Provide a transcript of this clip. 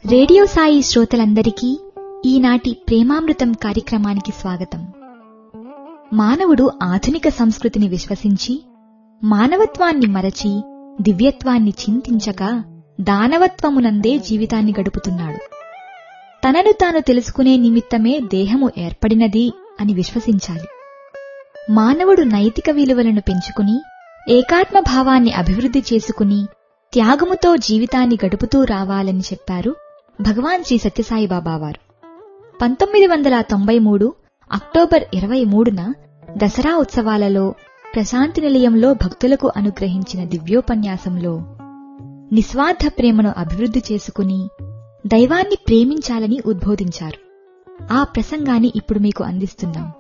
radio Sai శ్రోతలందరికీ ఈనాటి ప్రేమామృతం కార్యక్రమానికి స్వాగతం మానవుడు ఆధునిక సంస్కృతిని విశ్వసించి మానవత్వాన్ని మరచి దివ్యత్వాన్ని చింతించక దానవత్వమునందే జీవితాన్ని గడుపుతున్నాడు తనను తాను తెలుసుకునే నిమిత్తమే దేహము ఏర్పడినది అని విశ్వసించాలి మానవుడు నైతిక విలువలను పెంచుకుని ఏకాత్మ భావాన్ని అభివృద్ధి చేసుకుని త్యాగముతో జీవితాన్ని గడుపుతూ రావాలని చెప్పారు భగవాన్ శ్రీ సత్యసాయి బాబా వారు పంతొమ్మిది వందల తొంభై మూడు అక్టోబర్ ఇరవై మూడున దసరా ఉత్సవాలలో ప్రశాంతి నిలయంలో భక్తులకు అనుగ్రహించిన దివ్యోపన్యాసంలో నిస్వార్థ ప్రేమను అభివృద్ధి చేసుకుని దైవాన్ని ప్రేమించాలని ఉద్బోధించారు ఆ ప్రసంగాన్ని ఇప్పుడు మీకు అందిస్తున్నాం